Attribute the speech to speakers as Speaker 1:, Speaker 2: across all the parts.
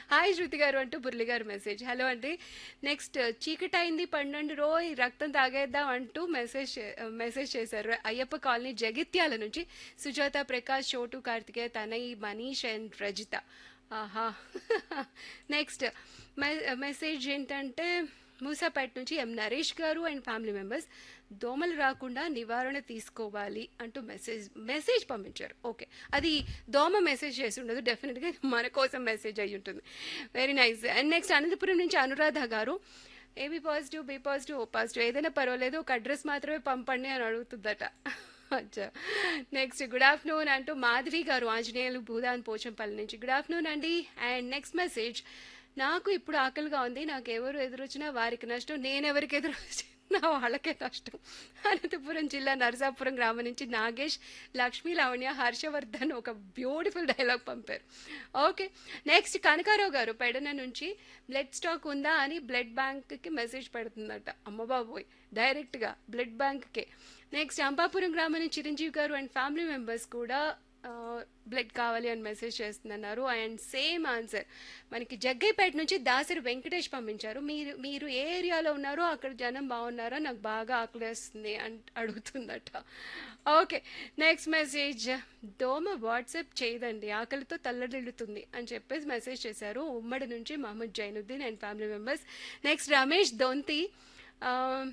Speaker 1: hi శృతి గారు అంటూ బుర్లి గారు మెసేజ్ హలో అండి నెక్స్ట్ చీకటి అయింది పన్నెండు రోయ్ రక్తం తాగేద్దాం అంటూ మెసేజ్ చే- మెసేజ్ చేశారు అయ్యప్ప కాలనీ జగిత్యాల నుంచి సుజాత ప్రకాష్ చోటు కార్తికేయ తనయి మనీష్ అండ్ రజిత ఆహా నెక్స్ట్ మెసేజ్ ఏంటంటే మూసాపేట నుంచి ఎం నరేష్ గారు అండ్ ఫ్యామిలీ మెంబర్స్ దోమలు రాకుండా నివారణ తీసుకోవాలి అంటూ మెసేజ్ మెసేజ్ పంపించారు ఓకే అది దోమ మెసేజ్ చేసి ఉండదు డెఫినెట్గా మన కోసం మెసేజ్ అయి ఉంటుంది very nice and next Anantapuram నుంచి Anuradha garu AB positive B positive O positive ఏదైనా పర్వాలేదు ఒక అడ్రస్ మాత్రమే పంపండి అని అడుగుతుందట అచ్చా నెక్స్ట్ గుడ్ ఆఫ్టర్నూన్ అంటూ మాధవి గారు ఆంజనేయులు భూదాన్ పోచంపల్లి నుంచి గుడ్ ఆఫ్టర్నూన్ అండి అండ్ నెక్స్ట్ మెసేజ్ నాకు ఇప్పుడు ఆకలిగా ఉంది నాకు ఎవరు ఎదురొచ్చినా వారికి నష్టం నేను ఎవరికి ఎదురొచ్చినా వాళ్ళకే నష్టం అనంతపురం జిల్లా నరసాపురం గ్రామం నుంచి నాగేష్ లక్ష్మీ లావణ్య హర్షవర్ధన్ ఒక బ్యూటిఫుల్ డైలాగ్ పంపారు ఓకే నెక్స్ట్ కనకారావు గారు పెడన నుంచి బ్లడ్ స్టాక్ ఉందా అని బ్లడ్ బ్యాంక్కి మెసేజ్ పెడుతుందట అమ్మ బాబోయ్ డైరెక్ట్గా బ్లడ్ బ్యాంక్కే నెక్స్ట్ అంబాపురం గ్రామం నుంచి Chiranjeevi garu and family members కూడా బ్లడ్ కావాలి అని మెసేజ్ చేస్తున్నారు అండ్ సేమ్ ఆన్సర్ మనకి జగ్గైపేట నుంచి దాసరి వెంకటేష్ పంపించారు మీరు మీరు ఏ ఏరియాలో ఉన్నారో అక్కడ జనం బాగున్నారో నాకు బాగా ఆకలేస్తుంది అని అడుగుతుందట ఓకే నెక్స్ట్ మెసేజ్ దోమ వాట్సాప్ చేయదండి ఆకలితో తల్లడిల్లుతుంది అని చెప్పేసి మెసేజ్ చేశారు ఉమ్మడి నుంచి Mohammed Zainuddin and family members next Ramesh Donthi ఆ,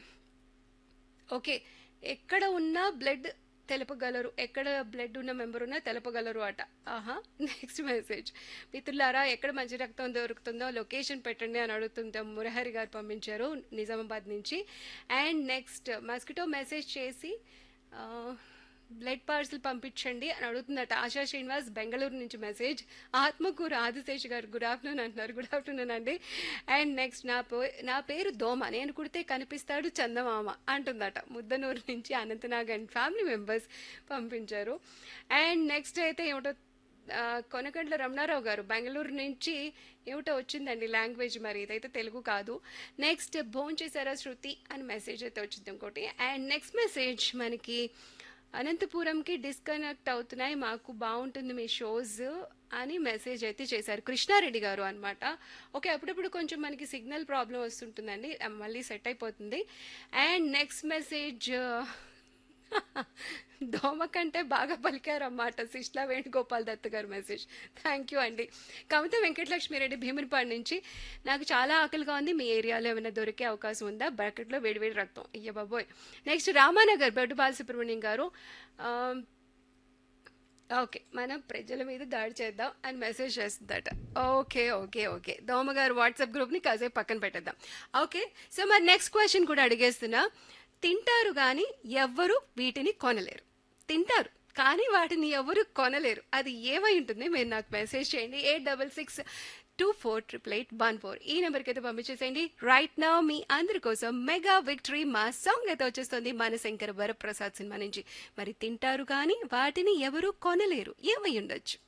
Speaker 1: ఓకే ఎక్కడ ఉన్నా బ్లడ్ తెలపగలరు ఎక్కడ బ్లడ్ ఉన్న మెంబర్ ఉన్నా తెలపగలరు అట ఆహా నెక్స్ట్ మెసేజ్ మిత్రులారా ఎక్కడ మంచి రక్తం దొరుకుతుందో లొకేషన్ పెట్టండి అని అడుగుతుంటే మురహరి గారు పంపించారు నిజామాబాద్ నుంచి అండ్ నెక్స్ట్ మస్కిటో మెసేజ్ చేసి ఆ, బ్లడ్ పార్సల్ పంపించండి అని అడుగుతుందట ఆశా శ్రీనివాస్ బెంగళూరు నుంచి message Atmakur Adishesh garu good afternoon అంటున్నారు గుడ్ ఆఫ్టర్నూన్ అండి అండ్ నెక్స్ట్ నా పే నా పేరు దోమ నేను కుడితే కనిపిస్తాడు చందమామ అంటుందట ముద్దనూరు నుంచి అనంతనాగ్ అండ్ ఫ్యామిలీ మెంబర్స్ పంపించారు అండ్ నెక్స్ట్ అయితే ఏమిటో ఆ, కొనకండ్ల రమణారావు గారు బెంగళూరు నుంచి ఏమిటో వచ్చిందండి లాంగ్వేజ్ మరి ఇదైతే తెలుగు కాదు నెక్స్ట్ భోన్ చేశారా శృతి అని మెసేజ్ అయితే వచ్చింది ఇంకోటి అండ్ నెక్స్ట్ మెసేజ్ మనకి అనంతపురంకి డిస్కనెక్ట్ అవుతున్నాయి మాకు బాగుంటుంది మీ షోస్ అని మెసేజ్ అయితే చేశారు కృష్ణారెడ్డి గారు అనమాట ఓకే అప్పుడప్పుడు కొంచెం మనకి సిగ్నల్ ప్రాబ్లం వస్తుంటుందండి ఆ, మళ్ళీ సెట్ అయిపోతుంది అండ్ నెక్స్ట్ మెసేజ్ దోమ కంటే బాగా పలికారన్నమాట శిష్లా వేణుగోపాల్ దత్ గారు మెసేజ్ థ్యాంక్ యూ అండి కవిత వెంకటలక్ష్మిరెడ్డి భీమునిపాడు నుంచి నాకు చాలా ఆకలిగా ఉంది మీ ఏరియాలో ఏమైనా దొరికే అవకాశం ఉందా బకెట్లో వేడివేడి రక్తం అయ్య బాబోయ్ నెక్స్ట్ రామానగర్ బెడ్డు బాలసుబ్రహ్మణ్యం గారు ఆ, ఓకే మనం ప్రజల మీద దాడి చేద్దాం అని మెసేజ్ చేస్తుందట ఓకే ఓకే ఓకే దోమ గారు వాట్సాప్ గ్రూప్ని కాసేపు పక్కన పెట్టేద్దాం ఓకే సో మరి నెక్స్ట్ క్వశ్చన్ కూడా అడిగేస్తున్నా తింటారు కానీ ఎవ్వరు వీటిని కొనలేరు తింటారు కానీ వాటిని ఎవరు కొనలేరు అది ఏమై ఉంటుంది మీరు నాకు మెసేజ్ చేయండి eight double six two four triple eight one four ఈ నెంబర్కి అయితే పంపించేసేయండి రైట్ నౌ మీ అందరి కోసం మెగా విక్టరీ మా సాంగ్ అయితే వచ్చేస్తుంది మన శంకర వరప్రసాద్ సినిమా నుంచి మరి తింటారు కానీ వాటిని ఎవరు కొనలేరు ఏమై ఉండొచ్చు